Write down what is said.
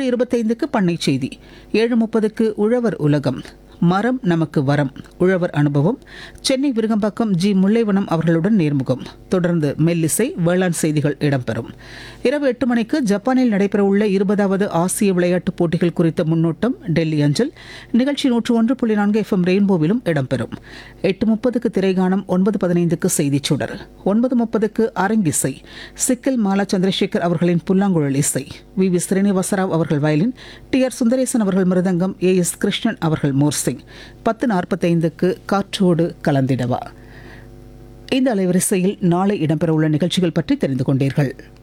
ஏழு இருபத்தைந்துக்கு பண்ணை செய்தி ஏழு முப்பதுக்கு உழவர் உலகம் மரம் நமக்கு வரம் உழவர் அனுபவம் சென்னை விருகம்பாக்கம் ஜி முல்லைவனம் அவர்களுடன் நேர்முகம் தொடர்ந்து மெல்லிசை வேளாண் செய்திகள் இடம்பெறும் இரவு எட்டு மணிக்கு ஜப்பானில் நடைபெறவுள்ள இருபதாவது ஆசிய விளையாட்டுப் போட்டிகள் குறித்த முன்னோட்டம் டெல்லி அஞ்சல் நிகழ்ச்சி நூற்று ஒன்று புள்ளி நான்கு எஃப்எம் ரெயின்போவிலும் இடம்பெறும் எட்டு முப்பதுக்கு திரைகானம் ஒன்பது பதினைந்துக்கு செய்திச் சுடர் ஒன்பது முப்பதுக்கு அரங்கிசை சிக்கல் மாலா சந்திரசேகர் அவர்களின் புல்லாங்குழல் இசை வி வி ஸ்ரீனிவாசராவ் அவர்கள் வயலின் டி ஆர் சுந்தரேசன் அவர்கள் மிருதங்கம் ஏ எஸ் கிருஷ்ணன் அவர்கள் மோர்சிங் பத்து நாற்பத்தைந்துக்கு காற்றோடு கலந்திடவா இந்த அலைவரிசையில் நாளை இடம்பெறவுள்ள நிகழ்ச்சிகள் பற்றி தெரிந்து கொண்டீர்கள்